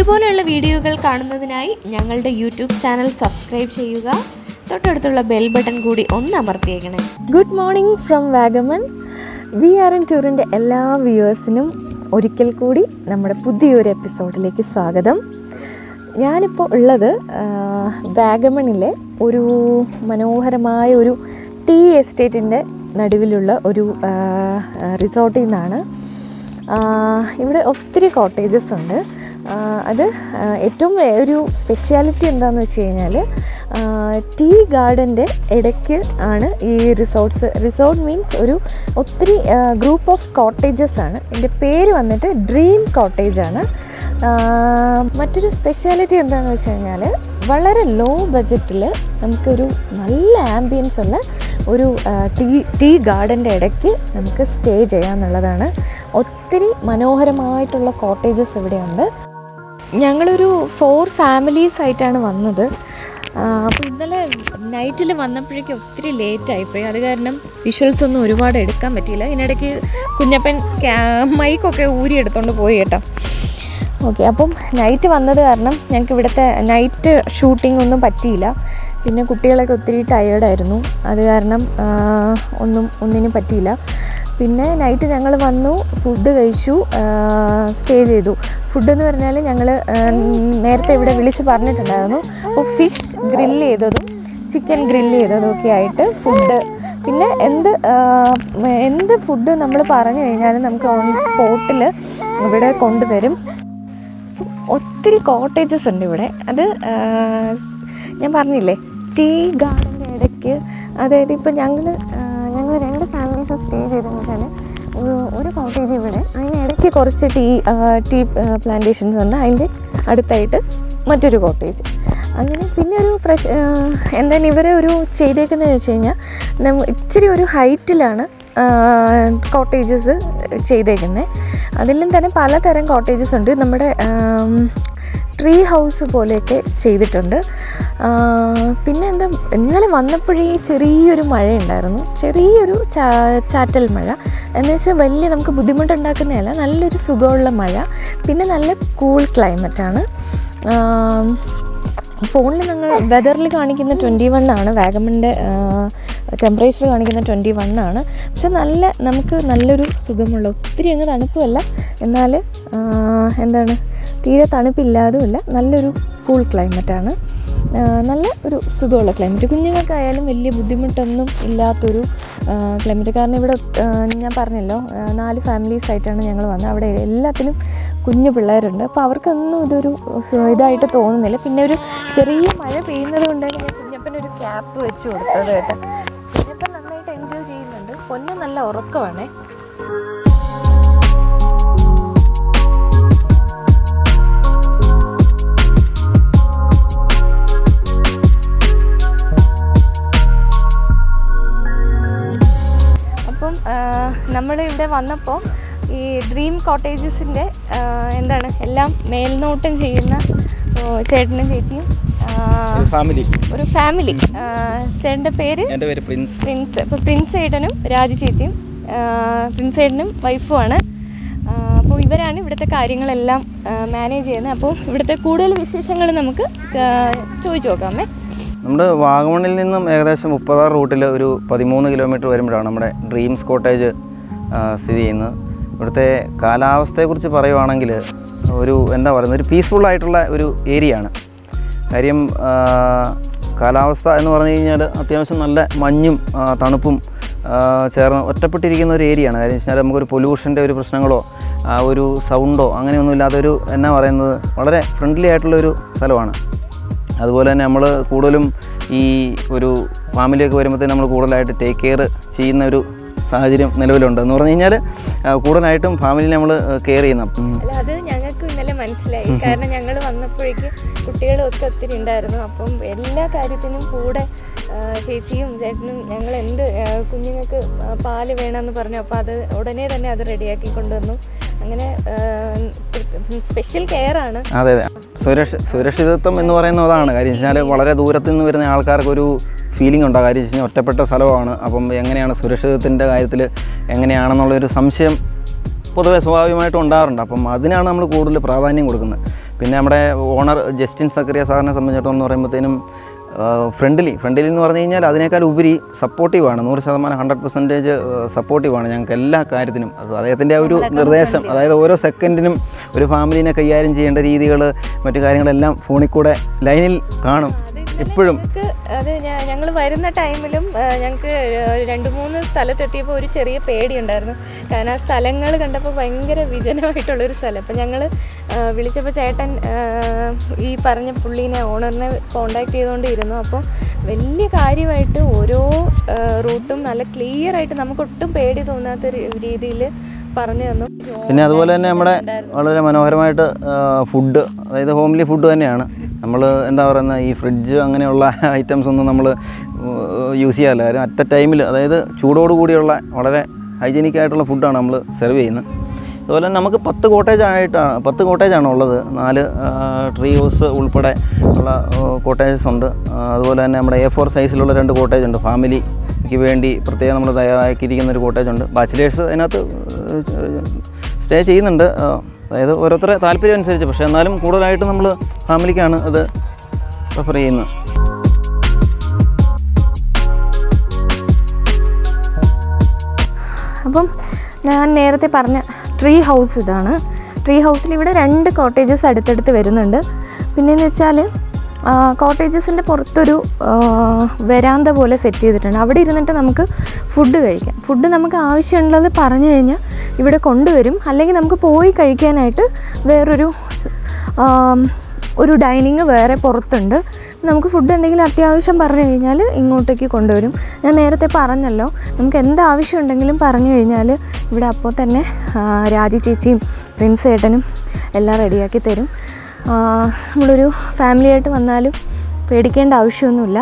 ഇതുപോലെയുള്ള വീഡിയോകൾ കാണുന്നതിനായി ഞങ്ങളുടെ യൂട്യൂബ് ചാനൽ സബ്സ്ക്രൈബ് ചെയ്യുക തൊട്ടടുത്തുള്ള ബെൽ ബട്ടൺ കൂടി ഒന്ന് അമർത്തിയേക്കണേ good morning from Vagamon V R N ടൂറിൻ്റെ എല്ലാ വ്യൂവേഴ്സിനും ഒരിക്കൽ കൂടി നമ്മുടെ പുതിയൊരു എപ്പിസോഡിലേക്ക് സ്വാഗതം ഞാനിപ്പോൾ ഉള്ളത് ആ, വാഗമണിലെ ഒരു മനോഹരമായ ഒരു ടീ എസ്റ്റേറ്റിൻ്റെ നടുവിലുള്ള ഒരു ആ, റിസോർട്ടിൽ നിന്നാണ് ആ, ഇവിടെ ഒത്തിരി കോട്ടേജസ് ഉണ്ട് ആ, അത് ആ, ഏറ്റവും വേ- ഒരു സ്പെഷ്യാലിറ്റി എന്താണെന്ന് വെച്ച് കഴിഞ്ഞാൽ ടീ ഗാർഡൻ്റെ ഇടയ്ക്ക് ആണ് ഈ റിസോർട്ട്സ് റിസോർട്ട് മീൻസ് ഒരു ഒത്തിരി ഗ്രൂപ്പ് ഓഫ് കോട്ടേജസ് ആണ് ഇതിൻ്റെ പേര് വന്നിട്ട് ഡ്രീം കോട്ടേജ് ആണ് ആ, മറ്റൊരു സ്പെഷ്യാലിറ്റി എന്താണെന്ന് വെച്ച് കഴിഞ്ഞാൽ വളരെ ലോ ബഡ്ജറ്റിൽ നമുക്കൊരു നല്ല ആംബിയൻസ് ഉള്ള ഒരു ആ, ടീ ടീ ഗാർഡൻ്റെ ഇടയ്ക്ക് നമുക്ക് സ്റ്റേ ചെയ്യാമെന്നുള്ളതാണ് ഒത്തിരി മനോഹരമായിട്ടുള്ള കോട്ടേജസ് ഇവിടെയുണ്ട് ഞങ്ങളൊരു ഫോർ ഫാമിലീസ് ആയിട്ടാണ് വന്നത് അപ്പോൾ ഇന്നലെ നൈറ്റിൽ വന്നപ്പോഴേക്കും ഒത്തിരി ലേറ്റ് ആയിപ്പോയി അത് കാരണം വിഷ്വൽസ് ഒന്നും ഒരുപാട് എടുക്കാൻ പറ്റിയില്ല ഇതിനിടയ്ക്ക് കുഞ്ഞപ്പൻ ക്യാ- മൈക്കൊക്കെ ഊരി എടുത്തോണ്ട് പോയി കേട്ടോ ഓക്കെ അപ്പം നൈറ്റ് വന്നത് കാരണം ഞങ്ങൾക്ക് ഇവിടുത്തെ നൈറ്റ് ഷൂട്ടിംഗ് ഒന്നും പറ്റിയില്ല പിന്നെ കുട്ടികളൊക്കെ ഒത്തിരി ടയേർഡായിരുന്നു അത് കാരണം ആ, ഒന്നും ഒന്നിനും പറ്റിയില്ല പിന്നെ നൈറ്റ് ഞങ്ങൾ വന്നു ഫുഡ് കഴിച്ചു സ്റ്റേ ചെയ്തു ഫുഡ് എന്ന് പറഞ്ഞാൽ ഞങ്ങൾ നേരത്തെ ഇവിടെ വിളിച്ച് പറഞ്ഞിട്ടുണ്ടായിരുന്നു അപ്പോൾ ഫിഷ് ഗ്രില്ല് ചെയ്തതും ചിക്കൻ ഗ്രില്ല് ചെയ്തതും ഒക്കെ ആയിട്ട് ഫുഡ് പിന്നെ എന്ത് ആ, എന്ത് ഫുഡ് നമ്മൾ പറഞ്ഞു കഴിഞ്ഞാലും നമുക്ക് ഓൺ സ്പോട്ടിൽ ഇവിടെ കൊണ്ടുതരും ഒത്തിരി കോട്ടേജസ് ഉണ്ട് ഇവിടെ അത് ആ, ഞാൻ പറഞ്ഞില്ലേ ടീ ഗാർഡൻ്റെ ഇടയ്ക്ക് അതായത് ഇപ്പോൾ ഞങ്ങൾ ഞങ്ങൾ രണ്ട് ഫാമിലീസ് സ്റ്റേ ചെയ്തതെന്ന് വെച്ചാൽ ഒരു ഒരു കോട്ടേജ് ഇവിടെ അതിന് ഇടയ്ക്ക് കുറച്ച് ടീ ആ, ടീ പ്ലാന്റേഷൻസ് ഉണ്ട് അതിൻ്റെ അടുത്തായിട്ട് മറ്റൊരു കോട്ടേജ് അങ്ങനെ പിന്നെ ഒരു ഫ്രഷ് എന്താണ് ഇവരെ ഒരു ചെയ്തേക്കുന്നത് വെച്ച് കഴിഞ്ഞാൽ നമ്മ ഇച്ചിരി ഒരു ഹൈറ്റിലാണ് കോട്ടേജസ് ചെയ്തേക്കുന്നത് അതിലും തന്നെ പലതരം കോട്ടേജസ് ഉണ്ട് നമ്മുടെ ട്രീ ഹൗസ് പോലെയൊക്കെ ചെയ്തിട്ടുണ്ട് ആ, പിന്നെ എന്താ ഇന്നലെ വന്നപ്പോഴേ ചെറിയൊരു മഴയുണ്ടായിരുന്നു ചെറിയൊരു ചാ ചാറ്റൽ മഴ എന്ന് വെച്ചാൽ വലിയ നമുക്ക് ബുദ്ധിമുട്ടുണ്ടാക്കുന്നതല്ല നല്ലൊരു സുഖമുള്ള മഴ പിന്നെ നല്ല കൂൾ ക്ലൈമറ്റാണ് ഫോണിൽ ഞങ്ങൾ വെതറിൽ കാണിക്കുന്ന ട്വൻറ്റി വൺ ആണ് വാഗമണിൻ്റെ ടെമ്പറേച്ചർ കാണിക്കുന്ന ട്വൻറ്റി വൺ ആണ് പക്ഷെ നല്ല നമുക്ക് നല്ലൊരു സുഖമുള്ള ഒത്തിരി അങ്ങ് തണുപ്പുമല്ല എന്നാൽ എന്താണ് തീരെ തണുപ്പില്ലാതുമില്ല നല്ലൊരു കൂൾ ക്ലൈമറ്റാണ് നല്ല ഒരു സുഖമുള്ള ക്ലൈമറ്റ് കുഞ്ഞുങ്ങൾക്കായാലും വലിയ ബുദ്ധിമുട്ടൊന്നും ഇല്ലാത്തൊരു ക്ലൈമറ്റ് കാരണം ഇവിടെ ആ, ഞാൻ പറഞ്ഞല്ലോ ആ, നാല് ഫാമിലീസ് ആയിട്ടാണ് ഞങ്ങൾ വന്നത് അവിടെ എല്ലാത്തിലും കുഞ്ഞു പിള്ളേരുണ്ട് അപ്പോൾ അവർക്കൊന്നും ഇതൊരു സു- ഇതായിട്ട് തോന്നുന്നില്ല പിന്നെ ഒരു ചെറിയ മഴ പെയ്യുന്നത് കൊണ്ടാണ് ഞാൻ കുഞ്ഞപ്പനൊരു ക്യാപ്പ് വെച്ച് കൊടുത്തത് കേട്ടോ കുഞ്ഞപ്പൻ നന്നായിട്ട് എൻജോയ് ചെയ്യുന്നുണ്ട് പൊന്നു നല്ല ഉറക്കമാണേ അപ്പം നമ്മൾ ഇവിടെ വന്നപ്പോൾ ഈ ഡ്രീം കോട്ടേജസിൻ്റെ എന്താണ് എല്ലാം മേൽനോട്ടം ചെയ്യുന്ന ഓ, ചേട്ടനും ചേച്ചിയും ആ, ഫാമിലി ഒരു ഫാമിലി ചേട്ടൻ്റെ പേര് എൻ്റെ പേര് പ്രിൻസ് പ്രിൻസ് ഇപ്പോൾ പ്രിൻസ് ഏട്ടനും രാജു ചേച്ചിയും ആ, പ്രിൻസ് ഏട്ടനും വൈഫുമാണ് അപ്പോൾ ഇവരാണ് ഇവിടുത്തെ കാര്യങ്ങളെല്ലാം മാനേജ് ചെയ്യുന്നത് അപ്പോൾ ഇവിടുത്തെ കൂടുതൽ വിശേഷങ്ങൾ നമുക്ക് ആ, ചോദിച്ചു നോക്കാമേ നമ്മുടെ വാഗമണിൽ നിന്നും ഏകദേശം മുപ്പതാറ് റൂട്ടിൽ ഒരു പതിമൂന്ന് കിലോമീറ്റർ വരുമ്പോഴാണ് നമ്മുടെ ഡ്രീംസ് കോട്ടേജ് ആ, സ്ഥിതി ചെയ്യുന്നത് ഇവിടുത്തെ കാലാവസ്ഥയെക്കുറിച്ച് പറയുവാണെങ്കിൽ ഒരു എന്താ പറയുന്നത് ഒരു പീസ്ഫുൾ ആയിട്ടുള്ള ഒരു ഏരിയ ആണ് കാര്യം ആ, കാലാവസ്ഥ എന്ന് പറഞ്ഞു കഴിഞ്ഞാൽ അത്യാവശ്യം നല്ല മഞ്ഞും ആ, തണുപ്പും ആ, ചേർന്ന് ഒറ്റപ്പെട്ടിരിക്കുന്ന ഒരു ഏരിയ ആണ് കാര്യം വെച്ചാൽ നമുക്കൊരു പൊല്യൂഷൻ്റെ ഒരു പ്രശ്നങ്ങളോ ആ, ഒരു സൗണ്ടോ അങ്ങനെയൊന്നും ഇല്ലാത്തൊരു എന്നാ പറയുന്നത് വളരെ ഫ്രണ്ട്ലി ആയിട്ടുള്ള ഒരു സ്ഥലമാണ് അതുപോലെ തന്നെ നമ്മൾ കൂടുതലും ഈ ഒരു ഫാമിലിയൊക്കെ വരുമ്പോഴത്തേക്കും നമ്മൾ കൂടുതലായിട്ട് ടേക്ക് കെയർ ചെയ്യുന്ന ഒരു സാഹചര്യം നിലവിലുണ്ട് എന്ന് പറഞ്ഞു കഴിഞ്ഞാൽ ആ, കൂടുതലായിട്ടും ഫാമിലിനെ നമ്മൾ കെയർ ചെയ്യുന്ന ഉം. അല്ല അത് ഞങ്ങൾക്ക് ഇന്നലെ മനസ്സിലായി കാരണം ഞങ്ങൾ വന്നപ്പോഴേക്ക് കുട്ടികളും ഒക്കെ ഒത്തിരി ഉണ്ടായിരുന്നു അപ്പം എല്ലാ കാര്യത്തിനും കൂടെ ആ, ചേച്ചിയും ചേട്ടനും ഞങ്ങൾ എന്ത് ആ, കുഞ്ഞുങ്ങൾക്ക് ആ, പാല് വേണമെന്ന് പറഞ്ഞു അപ്പോൾ അത് ഉടനെ തന്നെ അത് റെഡിയാക്കി കൊണ്ടുവന്നു അങ്ങനെ സ്പെഷ്യൽ കെയർ ആണ് അതെ അതെ സുരക്ഷ സുരക്ഷിതത്വം എന്ന് പറയുന്നത് അതാണ് കാര്യം വെച്ചാൽ വളരെ ദൂരത്തു നിന്ന് വരുന്ന ആൾക്കാർക്ക് ഒരു ഫീലിംഗ് ഉണ്ടാകും കാര്യം വെച്ച് കഴിഞ്ഞാൽ ഒറ്റപ്പെട്ട സ്ഥലമാണ് അപ്പം എങ്ങനെയാണ് സുരക്ഷിതത്തിൻ്റെ കാര്യത്തിൽ എങ്ങനെയാണെന്നുള്ളൊരു സംശയം പൊതുവെ സ്വാഭാവികമായിട്ടും ഉണ്ടാകാറുണ്ട് അപ്പം അതിനാണ് നമ്മൾ കൂടുതൽ പ്രാധാന്യം കൊടുക്കുന്നത് പിന്നെ നമ്മുടെ ഓണർ ജസ്റ്റിൻ സക്കറിയ സാറിനെ സംബന്ധിച്ചിടത്തോളം എന്ന് പറയുമ്പോഴത്തേനും ഫ്രണ്ട്ലി ഫ്രണ്ട്ലി എന്ന് പറഞ്ഞു കഴിഞ്ഞാൽ അതിനേക്കാൾ ഉപരി സപ്പോർട്ടീവാണ് നൂറ് ശതമാനം ഹൺഡ്രഡ് പെർസെൻറ്റേജ് സപ്പോർട്ടീവാണ് ഞങ്ങൾക്ക് എല്ലാ കാര്യത്തിനും അത് അദ്ദേഹത്തിൻ്റെ ആ ഒരു നിർദ്ദേശം അതായത് ഓരോ സെക്കൻഡിനും ഒരു ഫാമിലിനെ കൈകാര്യം ചെയ്യേണ്ട രീതികൾ മറ്റു കാര്യങ്ങളെല്ലാം ഫോണിൽ കൂടെ ലൈനിൽ കാണും ഇപ്പോഴും ഞങ്ങൾക്ക് അത് ഞങ്ങൾ വരുന്ന ടൈമിലും ഞങ്ങൾക്ക് രണ്ട് മൂന്ന് സ്ഥലത്തെത്തിയപ്പോൾ ഒരു ചെറിയ പേടിയുണ്ടായിരുന്നു കാരണം ആ സ്ഥലങ്ങൾ കണ്ടപ്പോൾ ഭയങ്കര വിജനമായിട്ടുള്ളൊരു സ്ഥലം അപ്പം ഞങ്ങൾ വിളിച്ചപ്പോൾ ചേട്ടൻ ആ, ഈ പറഞ്ഞ പുള്ളീനെ ഓണറിനെ കോണ്ടാക്ട് ചെയ്തുകൊണ്ടിരുന്നു അപ്പോൾ വലിയ കാര്യമായിട്ട് ഓരോ ആ, റൂട്ടും നല്ല ക്ലിയർ ആയിട്ട് നമുക്ക് ഒട്ടും പേടി തോന്നാത്ത രീതിയിൽ പറഞ്ഞു തന്നു പിന്നെ അതുപോലെ തന്നെ നമ്മുടെ വളരെ മനോഹരമായിട്ട് ഫുഡ് അതായത് ഹോംലി ഫുഡ് തന്നെയാണ് നമ്മൾ എന്താ പറയുന്നത് ഈ ഫ്രിഡ്ജ് അങ്ങനെയുള്ള ഐറ്റംസ് ഒന്നും നമ്മൾ യൂസ് ചെയ്യാറില്ല കാര്യം അറ്റ ടൈമിൽ അതായത് ചൂടോട് കൂടിയുള്ള വളരെ ഹൈജീനിക് ആയിട്ടുള്ള ഫുഡാണ് നമ്മൾ സെർവ് ചെയ്യുന്നത് അതുപോലെ തന്നെ നമുക്ക് പത്ത് കോട്ടേജ് ആയിട്ടാണ് പത്ത് കോട്ടേജാണ് ഉള്ളത് നാല് ട്രീ ഹൗസ് ഉൾപ്പെടെ ഉള്ള കോട്ടേജസ് ഉണ്ട് ആ, അതുപോലെ തന്നെ നമ്മുടെ എ ഫോർ സൈസിലുള്ള രണ്ട് കോട്ടേജ് ഉണ്ട് ഫാമിലിക്ക് വേണ്ടി പ്രത്യേകം നമ്മൾ തയ്യാറാക്കിയിരിക്കുന്ന ഒരു കോട്ടേജ് ഉണ്ട് ബാച്ചിലേഴ്സ് അതിനകത്ത് സ്റ്റേ ചെയ്യുന്നുണ്ട് ആ, അതായത് ഓരോരുത്തരെ താല്പര്യം അനുസരിച്ച് പക്ഷേ എന്നാലും കൂടുതലായിട്ട് നമ്മൾ ഫാമിലിക്കാണ് അത് പ്രിഫർ ചെയ്യുന്നത് അപ്പം ഞാൻ നേരത്തെ പറഞ്ഞ ട്രീ ഹൗസ് ഇതാണ് ട്രീ ഹൗസിൽ ഇവിടെ രണ്ട് കോട്ടേജസ് അടുത്തടുത്ത് വരുന്നുണ്ട് പിന്നെയെന്ന് വെച്ചാൽ കോട്ടേജസിൻ്റെ പുറത്തൊരു ആ, വരാന്ത പോലെ സെറ്റ് ചെയ്തിട്ടുണ്ട് അവിടെ ഇരുന്നിട്ട് നമുക്ക് ഫുഡ് കഴിക്കാം ഫുഡ് നമുക്ക് ആവശ്യമുള്ളത് പറഞ്ഞു കഴിഞ്ഞാൽ ഇവിടെ കൊണ്ടുവരും അല്ലെങ്കിൽ നമുക്ക് പോയി കഴിക്കാനായിട്ട് വേറൊരു ആം, ഒരു ഡൈനിങ് വേറെ പുറത്തുണ്ട് നമുക്ക് ഫുഡ് എന്തെങ്കിലും അത്യാവശ്യം പറഞ്ഞു കഴിഞ്ഞാൽ ഇങ്ങോട്ടേക്ക് കൊണ്ടുവരും ഞാൻ നേരത്തെ പറഞ്ഞല്ലോ നമുക്ക് എന്ത് ആവശ്യം ഉണ്ടെങ്കിലും പറഞ്ഞു കഴിഞ്ഞാൽ ഇവിടെ അപ്പോൾ തന്നെ ആ, രാജി ചേച്ചിയും പ്രിൻസ് ഏട്ടനും എല്ലാം റെഡിയാക്കി തരും ആ, നമ്മളൊരു ഫാമിലിയായിട്ട് വന്നാലും പേടിക്കേണ്ട ആവശ്യമൊന്നുമില്ല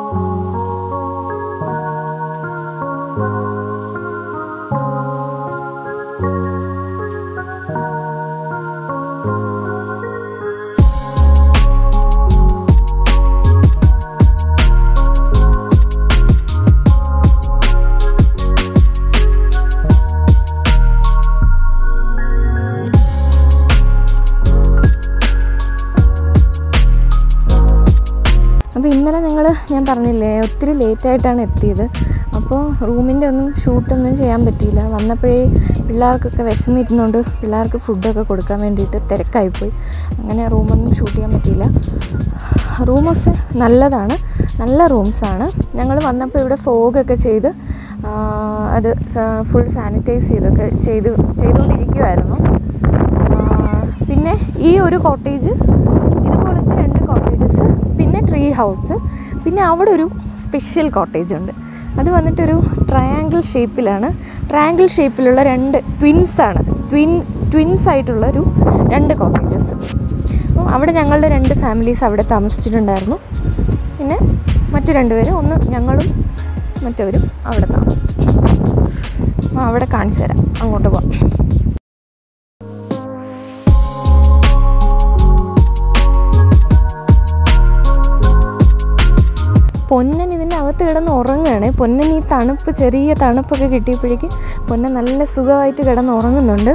അപ്പോൾ ഇന്നലെ ഞങ്ങൾ ഞാൻ പറഞ്ഞില്ലേ ഒത്തിരി ലേറ്റായിട്ടാണ് എത്തിയത് അപ്പോൾ റൂമിൻ്റെ ഒന്നും ഷൂട്ടൊന്നും ചെയ്യാൻ പറ്റിയില്ല വന്നപ്പോഴേ പിള്ളേർക്കൊക്കെ വിശന്നിരുന്നുകൊണ്ട് പിള്ളേർക്ക് ഫുഡൊക്കെ കൊടുക്കാൻ വേണ്ടിയിട്ട് തിരക്കായിപ്പോയി അങ്ങനെ റൂമൊന്നും ഷൂട്ട് ചെയ്യാൻ പറ്റിയില്ല റൂമൊക്കെ നല്ലതാണ് നല്ല റൂംസാണ് ഞങ്ങൾ വന്നപ്പോൾ ഇവിടെ ഫോഗൊക്കെ ചെയ്ത് ആ, അത് ഫുൾ സാനിറ്റൈസ് ചെയ്തൊക്കെ ചെയ്ത് ചെയ്തുകൊണ്ടിരിക്കുമായിരുന്നു ആ, പിന്നെ ഈ ഒരു കോട്ടേജ് ഇതുപോലത്തെ രണ്ട് കോട്ടേജസ് പിന്നെ ട്രീ ഹൗസ് പിന്നെ അവിടെ ഒരു സ്പെഷ്യൽ കോട്ടേജ് ഉണ്ട് അത് വന്നിട്ടൊരു ട്രയാങ്കിൾ ഷേപ്പിലാണ് ട്രയാങ്കിൾ ഷേപ്പിലുള്ള രണ്ട് ട്വിൻസാണ് ട്വിൻ ട്വിൻസ് ആയിട്ടുള്ള ഒരു രണ്ട് കോട്ടേജസ് അപ്പം അവിടെ ഞങ്ങളുടെ രണ്ട് ഫാമിലീസ് അവിടെ താമസിച്ചിട്ടുണ്ടായിരുന്നു പിന്നെ മറ്റു രണ്ടുപേരും ഒന്ന് ഞങ്ങളും മറ്റവരും അവിടെ താമസിച്ചു അപ്പോൾ അവിടെ കാണിച്ചു തരാം അങ്ങോട്ട് പോവാം പൊന്നൻ ഇതിൻ്റെ അകത്ത് കിടന്ന് ഉറങ്ങുകയാണ് പൊന്നൻ ഈ തണുപ്പ് ചെറിയ തണുപ്പൊക്കെ കിട്ടിയപ്പോഴേക്ക് പൊന്നൻ നല്ല സുഖമായിട്ട് കിടന്ന് ഉറങ്ങുന്നുണ്ട്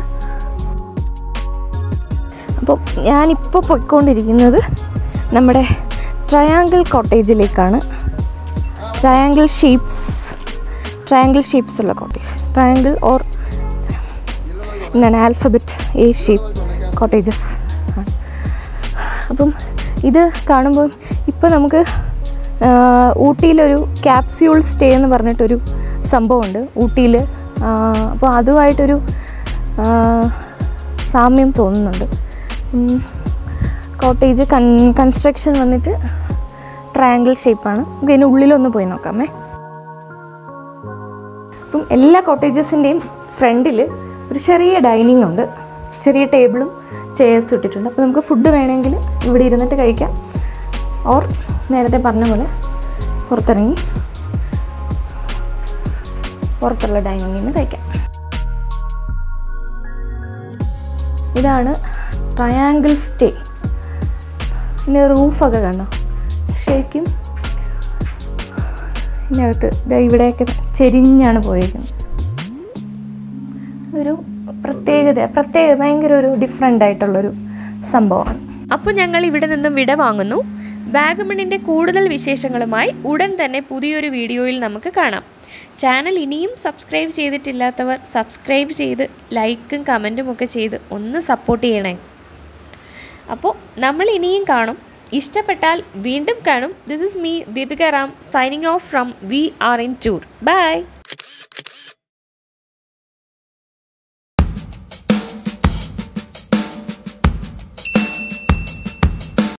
അപ്പോൾ ഞാനിപ്പോൾ പോയിക്കൊണ്ടിരിക്കുന്നത് നമ്മുടെ ട്രയാങ്കിൾ കോട്ടേജിലേക്കാണ് ട്രയാങ്കിൾ ഷേപ്സ് ട്രയാങ്കിൾ ഷേപ്സ് ഉള്ള കോട്ടേജ് ട്രയാങ്കിൾ ഓർ എന്താണ് ആൽഫബറ്റ് എ ഷേപ്പ് കോട്ടേജസ് ആണ് അപ്പം ഇത് കാണുമ്പോൾ ഇപ്പോൾ നമുക്ക് ആ, ഊട്ടിയിലൊരു ക്യാപ്സ്യൂൾ സ്റ്റേ എന്ന് പറഞ്ഞിട്ടൊരു സംഭവമുണ്ട് ഊട്ടിയിൽ അപ്പോൾ അതുമായിട്ടൊരു ആ, സാമ്യം തോന്നുന്നുണ്ട് കോട്ടേജ് കൺ കൺസ്ട്രക്ഷൻ വന്നിട്ട് ട്രയാങ്കിൾ ഷേപ്പാണ് നമുക്ക് ഇതിൻ്റെ ഉള്ളിലൊന്ന് പോയി നോക്കാമേ അപ്പം എല്ലാ കോട്ടേജസിൻ്റെയും ഫ്രണ്ടിൽ ഒരു ചെറിയ ഡൈനിങ് ഉണ്ട് ചെറിയ ടേബിളും ചെയർസും ഇട്ടിട്ടുണ്ട് അപ്പോൾ നമുക്ക് ഫുഡ് വേണമെങ്കിൽ ഇവിടെ ഇരുന്നിട്ട് കഴിക്കാം ഓർ നേരത്തെ പറഞ്ഞ പോലെ പുറത്തിറങ്ങി പുറത്തുള്ള ഡൈനിങ്ങിൽ നിന്ന് കഴിക്കാം ഇതാണ് ട്രയാങ്കിൾ സ്റ്റേ ഇതിൻ്റെ റൂഫൊക്കെ കണ്ടോ ശരിക്കും ഇതിനകത്ത് ദാ ഇവിടെയൊക്കെ ചെരിഞ്ഞാണ് പോയിരിക്കുന്നത് ഒരു പ്രത്യേകത പ്രത്യേക ഭയങ്കര ഒരു ഡിഫറെൻ്റ് ആയിട്ടുള്ളൊരു സംഭവമാണ് അപ്പോൾ ഞങ്ങൾ ഇവിടെ നിന്നും വിട വാങ്ങുന്നു വാഗമണിൻ്റെ കൂടുതൽ വിശേഷങ്ങളുമായി ഉടൻ തന്നെ പുതിയൊരു വീഡിയോയിൽ നമുക്ക് കാണാം ചാനൽ ഇനിയും സബ്സ്ക്രൈബ് ചെയ്തിട്ടില്ലാത്തവർ സബ്സ്ക്രൈബ് ചെയ്ത് ലൈക്കും കമൻറ്റും ഒക്കെ ചെയ്ത് ഒന്ന് സപ്പോർട്ട് ചെയ്യണേ അപ്പോൾ നമ്മൾ ഇനിയും കാണും ഇഷ്ടപ്പെട്ടാൽ വീണ്ടും കാണും this is me Deepika Ram signing off from V R N tour by